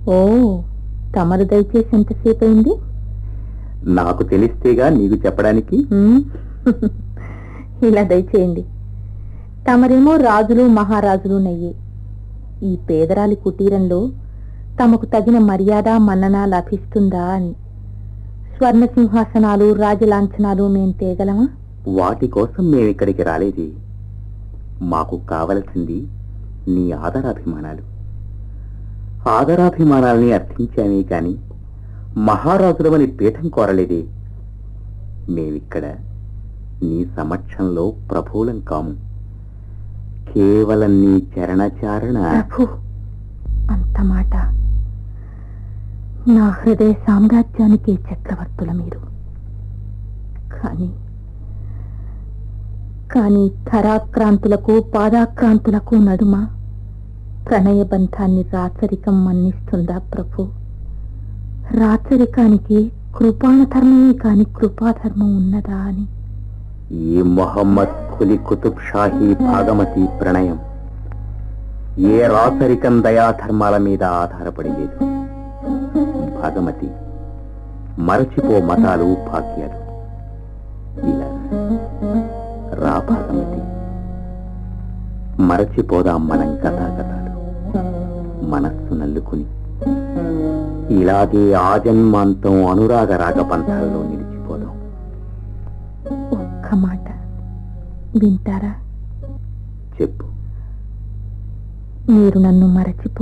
ఓ తమరు దయచేసి ఎంతసేపు అయింది నాకు తెలిస్తేగా నీకు చెప్పడానికి ఉమ్, ఇలా దయచేయండి తమరేమో రాజులు మహారాజులు నయ్యి ఈ పేదరాలి కుటీరంలో తమకు తగిన మర్యాద మన్నన లభిస్తుందా అని స్వర్ణ సింహాసనాలు రాజలాంఛనాలు మేం తేగలమా వాటి కోసం మేము ఇక్కడికి రాలేది మాకు కావలసింది నీ ఆదరాభిమానాలు ఆదరాభిమానాల్ని అర్థించామే కాని మహారాజులవని పీఠం కోరలేదే మేమిక్కడ నీ సమక్షంలో ప్రభువులం కాము కేవలం నీ చరణచారణ ప్రభు అంత మాట నా హృదయ సామ్రాజ్యానికే చక్రవర్తుల మీరు కానీ కానీ ధరాక్రాంతులకు పాదాక్రాంతులకు నడుమ ప్రణయ బంధాన్ని రాచరికం మన్నిస్తుందా ప్రభు రాచరికానికి కృపాణధర్మమే కాని కృపాధర్మం ఉన్నదా అని ఈ మొహమ్మద్ కులి కుతుబ్ షాహీ భాగమతి ప్రణయం ఏ రాచరికం దయాధర్మాల మీద ఆధారపడి లేదు భాగమతి మరచిపో మతాలు భాగ్యాలు ఇలా రా భాగమతి మరచిపోదాం మనం కథాకథాలు మనస్సు నల్లుకుని ఇలాగే ఆజన్మాంతం అనురాగ రాగపంథాల్లో నిలిచిపోదాం ఒక్క మాట వింటారా చెప్పు మీరు నన్ను మరచిపో